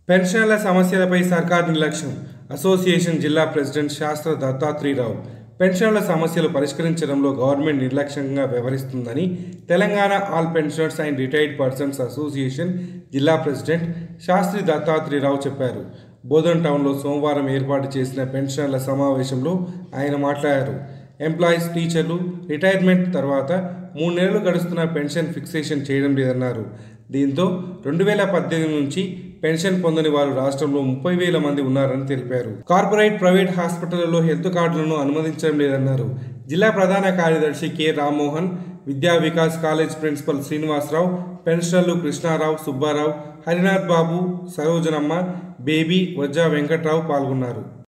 పెన్షన్ల సమస్యలపై సర్కార్ నిర్లక్ష్యం అసోసియేషన్ జిల్లా ప్రెసిడెంట్ శాస్త్ర దత్తాత్రేయరావు పెన్షన్ల సమస్యలు పరిష్కరించడంలో గవర్నమెంట్ నిర్లక్ష్యంగా వ్యవహరిస్తుందని Telangana all pensioners and retired persons association జిల్లా ప్రెసిడెంట్ శాస్త్రి దత్తాత్రేయరావు చెప్పారు బోధన్ టౌన్లో సోమవారం ఏర్పాటు చేసిన పెన్షనర్ల సమావేశంలో ఆయన మాట్లాడారు ఎంప్లాయీస్ టీచర్లు రిటైర్మెంట్ తర్వాత మూడు నెలలు గడుస్తున్న పెన్షన్ ఫిక్సేషన్ చేయడం లేదన్నారు దీంతో రెండు వేల పద్దెనిమిది నుంచి పెన్షన్ పొందని వారు రాష్ట్రంలో ముప్పై వేల మంది ఉన్నారని తెలిపారు కార్పొరేట్ ప్రైవేట్ హాస్పిటళ్లలో హెల్త్ కార్డులను అనుమతించడం లేదన్నారు జిల్లా ప్రధాన కార్యదర్శి కె రామ్మోహన్ విద్యా వికాస్ కాలేజ్ ప్రిన్సిపల్ శ్రీనివాసరావు పెన్షనర్లు కృష్ణారావు సుబ్బారావు హరినాథ్ బాబు సరోజనమ్మ బేబీ వజ్జా వెంకట్రావు పాల్గొన్నారు